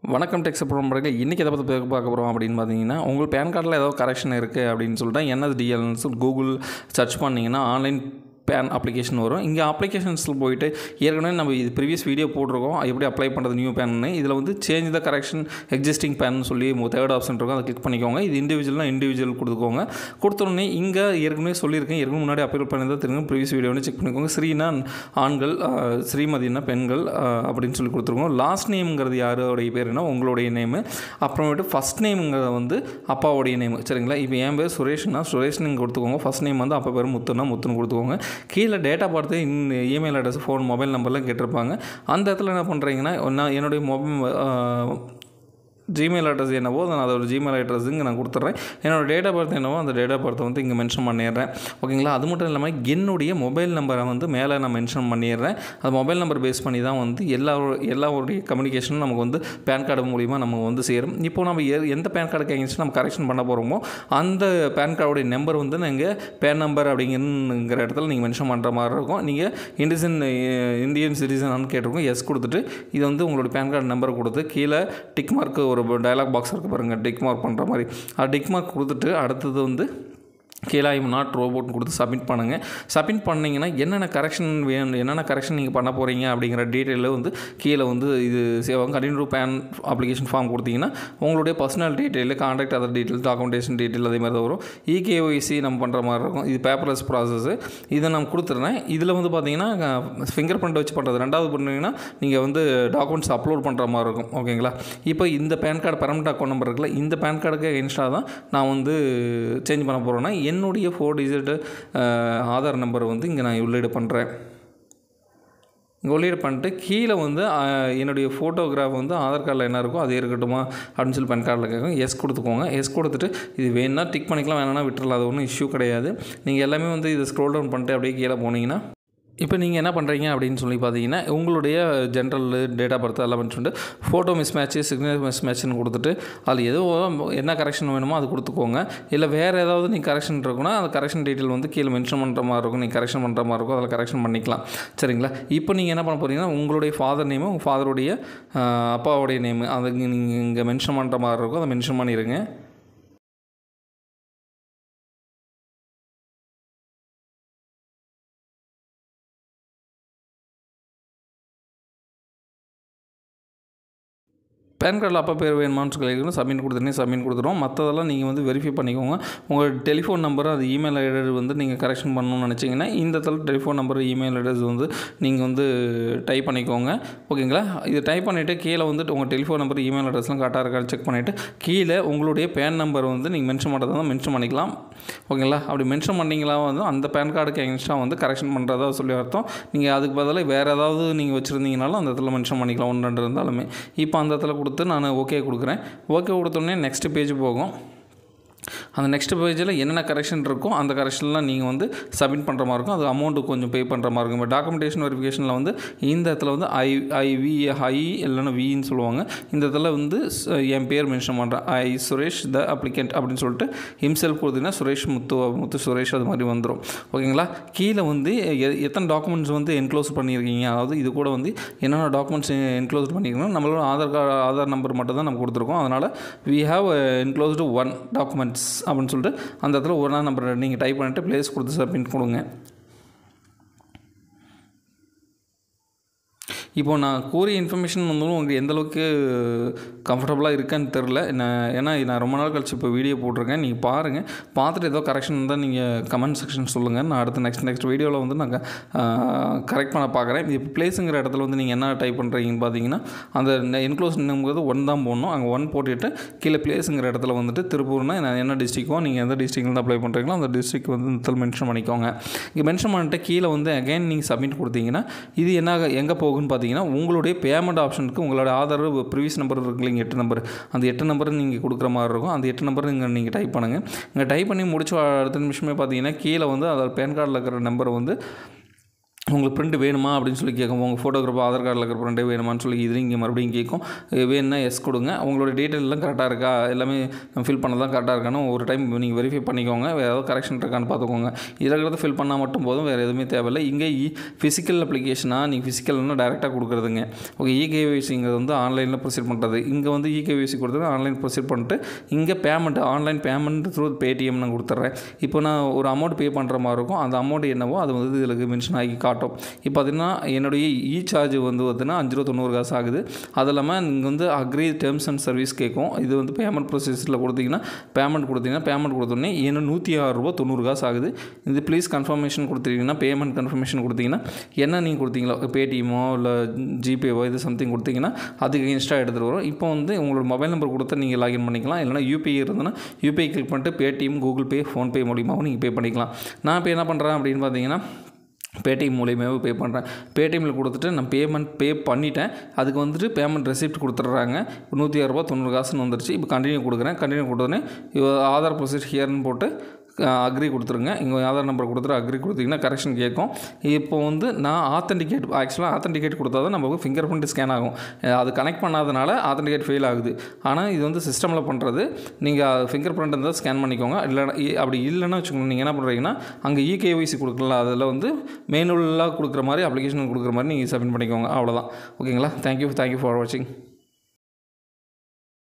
வணக்கம் டெக்ஸ் ப்ரோம்பர்கள் இன்றைக்கி எதை பற்றி பார்க்க போகிறோம் அப்படின்னு பார்த்தீங்கன்னா உங்கள் பேன் கார்டில் ஏதோ கரெக்ஷன் இருக்குது அப்படின்னு சொல்லிட்டு என்எஸ்டிஎல்னு சொல்லி கூகுள் சர்ச் பண்ணிங்கன்னா ஆன்லைன் பேன் அப்ளிகேஷன் வரும் இங்கே அப்ளிகேஷன்ஸில் போயிட்டு ஏற்கனவே நம்ம இது ப்ரீவியஸ் வீடியோ போட்டிருக்கோம் எப்படி அப்ளை பண்ணுறது நியூ பேன்னு இதில் வந்து change the correction existing PAN சொல்லி தேர்ட் ஆப்ஷன் இருக்கும் அதை கிளிக் பண்ணிக்கோங்க இது இண்டிவிஜுவல்னால் இண்டிவிஜுவல் கொடுத்துக்கோங்க கொடுத்தோடனே இங்கே ஏற்கனவே சொல்லியிருக்கேன் ஏற்கனவே முன்னாடி அப்ளை பண்ணியிருந்தா தெரியும் ப்ரீவியஸ் வீடியோ வந்து செக் பண்ணிக்கோங்க ஸ்ரீனா ஆண்கள் அஹ், ஸ்ரீமதினா பெண்கள் அஹ், அப்படின்னு சொல்லி கொடுத்துருக்கோம் லாஸ்ட் நேம்ங்கிறது யாரோடைய பேருனா உங்களுடைய நேமு அப்புறமேட்டு ஃபஸ்ட் நேம்ங்கிறது வந்து அப்பாவுடைய நேம் சரிங்களா இப்போ என் பேர் சுரேஷ்னா சுரேஷ் நீங்கள் கொடுத்துக்கோங்க ஃபஸ்ட் நேம் வந்து அப்பா பேர் முத்துனா முத்துன்னு கொடுத்துக்கோங்க கீழே டேட்டா பார்த்து இமெயில் அட்ரஸ் ஃபோன் மொபைல் நம்பர்லாம் கேட்டிருப்பாங்க அந்த இடத்துல என்ன பண்ணுறீங்கன்னா நான் என்னுடைய மொபைல் ஜிமெயில் அட்ரஸ் என்னவோ நான் அதோட ஜிமெயில் அட்ரஸ் இங்கே நான் கொடுத்துட்றேன் என்னோட டேட் ஆஃப் பர்த் என்னவோ அந்த டேட் ஆஃப் பர்த்தை வந்து இங்கே மென்ஷன் பண்ணிடுறேன் ஓகேங்களா அது மட்டும் இல்லாமல் என்னுடைய மொபைல் நம்பரை வந்து மேலே நான் மென்ஷன் பண்ணிடுறேன் அது மொபைல் நம்பர் பேஸ் பண்ணி தான் வந்து எல்லா எல்லாருடைய கம்யூனிகேஷனும் நமக்கு வந்து பேன் கார்டு மூலிமா நம்ம வந்து சேரும் இப்போ நம்ம எ- எந்த பேன் கார்டுக்கு எங்கேயும் நம்ம கரெக்ஷன் பண்ண போகிறோமோ அந்த பேன் கார்டுடைய நம்பர் வந்து நீங்கள் பேன் நம்பர் அப்படிங்கிற இடத்துல நீங்கள் மென்ஷன் பண்ணுற மாதிரி இருக்கும் நீங்கள் இண்டிசன் இந்தியன் சிட்டிசனான்னு கேட்டிருக்கோம் எஸ் கொடுத்துட்டு இது வந்து உங்களோட பேன் கார்டு நம்பர் கொடுத்து கீழே டிக் மார்க் ஒரு டயலாக் பாக்ஸ் இருக்குது பாருங்கள் டிக் மார்க் பண்ணுற மாதிரி அது டிக் மார்க் கொடுத்துட்டு அடுத்தது வந்து கீழே ஐம் நாட் ரோபோட்னு கொடுத்து சப்மிட் பண்ணுங்கள் சப்மிட் பண்ணிங்கன்னா என்னென்ன கரெக்ஷன் வேணும் என்னென்ன கரெக்ஷன் நீங்கள் பண்ண போகிறீங்க அப்படிங்கிற டீட்டெயிலில் வந்து கீழே வந்து இது சேவாங்க கண்டினியூ பேன் அப்ளிகேஷன் ஃபார்ம் கொடுத்தீங்கன்னா உங்களுடைய personal detail contact other detail documentation detail அதே மாதிரி தான் வரும் இகேஒய்சி நம்ம பண்ணுற மாதிரி இருக்கும் இது பேப்பர்லெஸ் ப்ராசஸ் இதை நான் கொடுத்துட்றேன் இதில் வந்து பார்த்தீங்கன்னா ஃபிங்கர் பிரிண்ட் வச்சு பண்ணுறது ரெண்டாவது பண்ணீங்கன்னா நீங்கள் வந்து டாக்குமெண்ட்ஸ் அப்லோட் பண்ணுற மாதிரி இருக்கும் ஓகேங்களா இப்போ இந்த PAN card permanent account number இருக்குல்ல இந்த பேன் கார்டுக்கு எக்ஸ்ட்ரா தான் நான் வந்து சேஞ்ச் பண்ண போகிறேன்னா என்னுடைய ஃபோர் டிஜிட் ஆதார் நம்பர் வந்து இங்கே நான் உள்ளீடு பண்ணுறேன் இங்கே உள்ளீடு பண்ணிட்டு கீழே வந்து அஹ், என்னுடைய ஃபோட்டோகிராஃப் வந்து ஆதார் கார்டில் என்ன இருக்கோ அது இருக்கட்டுமா அப்படின்னு சொல்லி பேன் கார்டில் கேட்கும் எஸ் கொடுத்துக்கோங்க எஸ் கொடுத்துட்டு இது வேணும்னா டிக் பண்ணிக்கலாம் வேணாம்னா விட்டுறலாம் அது ஒன்றும் இஷ்யூ கிடையாது நீங்கள் எல்லாமே வந்து இதை ஸ்க்ரோல் டவுன் பண்ணிட்டு அப்படியே கீழே போனீங்கன்னா இப்போ நீங்கள் என்ன பண்ணுறீங்க அப்படின்னு சொல்லி பார்த்தீங்கன்னா உங்களுடைய ஜென்ரல் டேட் ஆஃப் பர்த் எல்லாம் பண்ணிட்டு ஃபோட்டோ மிஸ் மேட்ச்சு சிக்னேச்சர் மிஸ் மேட்ச்னு கொடுத்துட்டு அதில் எதோ என்ன கரெக்ஷன் வேணுமோ அது கொடுத்துக்கோங்க இல்லை வேறு ஏதாவது நீங்கள் கரெக்ஷன் இருக்குன்னா அந்த கரெக்ஷன் டீட்டெயில் வந்து கீழே மென்ஷன் பண்ணுற மாதிரி இருக்கும் நீங்கள் கரெக்ஷன் பண்ணுற மாதிரி இருக்கும் அதில் கரெக்ஷன் பண்ணிக்கலாம் சரிங்களா இப்போ நீங்கள் என்ன பண்ண போகிறீங்கன்னா உங்களுடைய ஃபாதர் நேமு உங்கள் ஃபாதருடைய அப்பாவுடைய நேமு அதை நீங்கள் இங்கே மென்ஷன் பண்ணுற மாதிரி இருக்கும் அதை மென்ஷன் பண்ணிடுங்க பேன் கார்டில் அப்பா பேர் வேணுமான்னு சொல்லி சப்மிட் கொடுத்துருனே சப்மிட் கொடுத்துருவோம் மற்றதெல்லாம் நீங்கள் வந்து வெரிஃபை பண்ணிக்கோங்க உங்கள் டெலிஃபோன் நம்பர் அது இமெயில் ஐடி வந்து நீங்கள் கரெக்ஷன் பண்ணணும்னு நினச்சிங்கன்னா இந்த இடத்துல டெலிஃபோன் நம்பர் இமெயில் அட்ரஸ் வந்து நீங்கள் வந்து டைப் பண்ணிக்கோங்க ஓகேங்களா இது டைப் பண்ணிவிட்டு கீழே வந்துட்டு உங்கள் டெலிஃபோன் நம்பர் இமெயில் அட்ரஸ்லாம் கரெக்டாக இருக்கான்னு செக் பண்ணிவிட்டு கீழே உங்களுடைய பேன் நம்பர் வந்து நீங்கள் மென்ஷன் பண்ணுறதா தான் மென்ஷன் பண்ணிக்கலாம் ஓகேங்களா அப்படி மென்ஷன் பண்ணிங்களா வந்து அந்த பேன் கார்டுக்கு எக்ஸ்ட்ரா வந்து கரெக்ஷன் பண்ணுறதா சொல்லி அர்த்தம் நீங்கள் அதுக்கு பதிலாக வேறு ஏதாவது நீங்கள் வச்சுருந்தீங்கனாலும் அந்த இடத்துல மென்ஷன் பண்ணிக்கலாம் ஒன்று ரெண்டு இருந்தாலுமே இப்போ அந்த இடத்துல கொடுத்து நான் ஓகே கொடுக்குறேன் ஓகே கொடுத்தோடனே நெக்ஸ்ட் பேஜ் போகும் அந்த நெக்ஸ்ட் பேஜில் என்னென்ன கரெக்ஷன் இருக்கோ அந்த கரெக்ஷன்லாம் நீங்கள் வந்து சப்மிட் பண்ணுற மாதிரி இருக்கும் அது அமௌண்ட்டு கொஞ்சம் பே பண்ணுற மாதிரி இருக்கும் இப்போ டாக்குமெண்டேஷன் வெரிஃபிகேஷனில் வந்து இந்த இடத்துல வந்து ஐ ஐ வி ஹை இல்லைன்னா வின்னு சொல்லுவாங்க இந்த இடத்துல வந்து ஸ்- என் பேர் மென்ஷன் பண்ணுறேன் ஐ சுரேஷ் த அப்ளிகண்ட் அப்படின்னு சொல்லிட்டு ஹிம்செல்ஃப் கொடுத்தீங்கன்னா சுரேஷ் முத்து முத்து சுரேஷ் அது மாதிரி வந்துடும் ஓகேங்களா கீழே வந்து எ- எத்தனை டாக்குமெண்ட்ஸ் வந்து என்க்ளோஸ் பண்ணியிருக்கீங்க அதாவது இது கூட வந்து என்னென்ன டாக்குமெண்ட்ஸ் என்க்ளோஸ் பண்ணியிருக்கணும் நம்மளோட ஆதார் கார்டு ஆதார் நம்பர் மட்டும் தான் நம்ம கொடுத்துருக்கோம் அதனால் we have enclosed one documents அப்படின்னு சொல்லிட்டு அந்த இடத்துல ஒரு நம்பர் நீங்கள் டைப் பண்ணிட்டு ப்ளேஸ் கொடுத்து சப்மிட் கொடுங்க இப்போ நான் கூறிய இன்ஃபர்மேஷன் வந்து உங்களுக்கு எந்த அளவுக்கு கம்ஃபர்டபுளாக இருக்கான்னு தெரில நான் ஏன்னா நான் ரொம்ப நாள் கழிச்சு இப்போ வீடியோ போட்டிருக்கேன் நீங்கள் பாருங்கள் பார்த்துட்டு ஏதோ கரெக்ஷன் இருந்தால் நீங்கள் கமெண்ட் செக்ஷன் சொல்லுங்கள் நான் அடுத்த நெக்ஸ்ட் நெக்ஸ்ட் வீடியோவில் வந்து நான் கரெக்ட் பண்ண பார்க்குறேன் இப்போ பிளேஸுங்கிற இடத்துல வந்து நீங்கள் என்ன டைப் பண்ணுறீங்கன்னு பார்த்தீங்கன்னா அந்த என்க்ளோஸ் நம்பர் ஒன் தான் போடணும் அங்கே ஒன் போட்டுட்டு கீழே பிளேஸுங்கிற இடத்துல வந்துட்டு திருப்பூர்னா நான் என்ன டிஸ்ட்ரிக்கோ நீங்கள் எந்த டிஸ்ட்ரிக்ட்லேருந்து அப்ளை பண்ணுறீங்களோ அந்த டிஸ்ட்ரிக் வந்து இந்த இடத்துல மென்ஷன் பண்ணிக்கோங்க இங்கே மென்ஷன் பண்ணிட்டு கீழே வந்து அகைன் நீங்கள் சப்மிட் கொடுத்தீங்கன்னா இது என்ன எங்கே போகும்னு பார்த்தீங்கன்னா உங்களுடைய பேமெண்ட் ஆப்ஷனுக்கு உங்களோட ஆதார் ப்ரீவியஸ் நம்பர் இருக்கு இல்லைங்க எட்டு நம்பர் அந்த எட்டு நம்பர் நீங்கள் கொடுக்குற மாதிரி இருக்கும் அந்த எட்டு நம்பர் நீங்கள் நீங்கள் டைப் பண்ணுங்கள் இங்கே டைப் பண்ணி முடிச்ச அடுத்த நிமிஷமே பார்த்தீங்கன்னா கீழே வந்து அதோட பேன் கார்டில் இருக்கிற நம்பரை வந்து உங்களுக்கு பிரிண்ட் வேணுமா அப்படின்னு சொல்லி கேட்கும் உங்கள் ஃபோட்டோகிராஃப் ஆதார் கார்டில் இருக்கிற பிரிண்டே வேணுமான்னு சொல்லி இது இங்கே மறுபடியும் கேட்கும் இது வேணும்னா எஸ் கொடுங்க உங்களோட டீட்டெயில் எல்லாம் கரெக்டாக இருக்கா எல்லாமே ஃபில் பண்ணதான் கரெக்டாக இருக்கான்னு ஒரு டைம் நீங்கள் வெரிஃபை பண்ணிக்கோங்க வேறு ஏதாவது கரெக்ஷன் இருக்கான்னு பார்த்துக்கோங்க இதில் இருக்கிறத ஃபில் பண்ணால் மட்டும் போதும் வேறு எதுவுமே தேவையில்லை இங்கே இ ஃபிசிக்கல் அப்ளிகேஷனாக நீங்கள் ஃபிசிக்கல்னா டேரெக்டாக கொடுக்குறதுங்க ஓகே இகேவிசிங்கிறது வந்து ஆன்லைனில் ப்ரொசீட் பண்ணுறது இங்கே வந்து இகேவிசி கொடுத்தது ஆன்லைன் ப்ரொசீட் பண்ணிட்டு இங்கே payment online payment through Paytm நான் கொடுத்துட்றேன் இப்போ நான் ஒரு அமௌண்ட் பே பண்ணுற மாதிரி இருக்கும் அந்த அமௌண்ட் என்னவோ அது வந்து இதில் மென்ஷன் ஆகி காட்டும் இப்போ பார்த்தீங்கன்னா என்னுடைய இ சார்ஜ் வந்து பார்த்தீங்கன்னா அஞ்சு ரூபா தொண்ணூறு காசு ஆகுது அது இல்லாமல் நீங்கள் வந்து அக்ரி டேர்ம்ஸ் அண்ட் சர்வீஸ் கேட்கும் இது வந்து பேமெண்ட் ப்ரொசீஸில் கொடுத்தீங்கன்னா பேமெண்ட் கொடுத்தீங்கன்னா பேமெண்ட் கொடுத்தோன்னே என்ன நூற்றி ஆறு ரூபா தொண்ணூறு காசு ஆகுது இது ப்ளீஸ் கன்ஃபர்மேஷன் கொடுத்துட்டீங்கன்னா பேமெண்ட் கன்ஃபர்மேஷன் கொடுத்தீங்கன்னா என்ன நீங்கள் கொடுத்தீங்களோ பேடிஎம்மோ இல்லை ஜிபேவோ இது சம்திங் கொடுத்தீங்கன்னா அதுக்கு இன்ஸ்டா எடுத்துகிட்டு வரும் இப்போ வந்து உங்களோட மொபைல் நம்பர் கொடுத்து நீங்கள் லாகின் பண்ணிக்கலாம் இல்லைனா யூபிஐ இருந்ததுன்னா யூபிஐ கிளிக் பண்ணிட்டு பேடிஎம் கூகுள் பே ஃபோன்பே மூலியமாகவும் நீங்கள் பே பண்ணிக்கலாம் நான் இப்போ என்ன பண்ணுறேன் அப்படின்னு பார்த்தீங்கன்னா பேடிஎம் மூலியமாகவே பே பண்ணுறேன் பேடிஎம்மில் கொடுத்துட்டு நான் பேமெண்ட் பே பண்ணிட்டேன் அதுக்கு வந்துட்டு பேமெண்ட் ரெசிப்ட் கொடுத்துட்றாங்க நூற்றி ஆறுரூபா தொண்ணூறு காசுன்னு வந்துருச்சு இப்போ கண்டினியூ கொடுக்குறேன் கண்டினியூ கொடுத்தோன்னே ஆதார் ப்ரொசீஜர் ஹியர்னு போட்டு அக்ரி கொடுத்துருங்க இங்கே ஆதார் நம்பர் கொடுத்துட்டு அக்ரி கொடுத்தீங்கன்னா கரெக்ஷன் கேட்கும் இப்போ வந்து நான் ஆத்தென்டிகேட் ஆக்சுவலாக ஆத்தென்டிகேட் கொடுத்தா தான் நமக்கு ஃபிங்கர் பிரிண்ட் ஸ்கேன் ஆகும் அது கனெக்ட் பண்ணாதனால ஆத்தென்டிகேட் ஃபெயில் ஆகுது ஆனால் இது வந்து சிஸ்டமில் பண்ணுறது நீங்கள் ஃபிங்கர் பிரிண்ட் இருந்தால் ஸ்கேன் பண்ணிக்கோங்க இல்லைனா அப்படி இல்லைன்னா வச்சுக்கோங்க நீங்கள் என்ன பண்ணுறீங்கன்னா அங்கே இகேஒய்சி கொடுக்கலாம் அதில் வந்து மேனுவலாக கொடுக்குற மாதிரி அப்ளிகேஷன் கொடுக்குற மாதிரி நீங்கள் சப்மிட் பண்ணிக்கோங்க அவ்வளோதான் ஓகேங்களா தேங்க்யூ தேங்க்யூ ஃபார் வாட்சிங்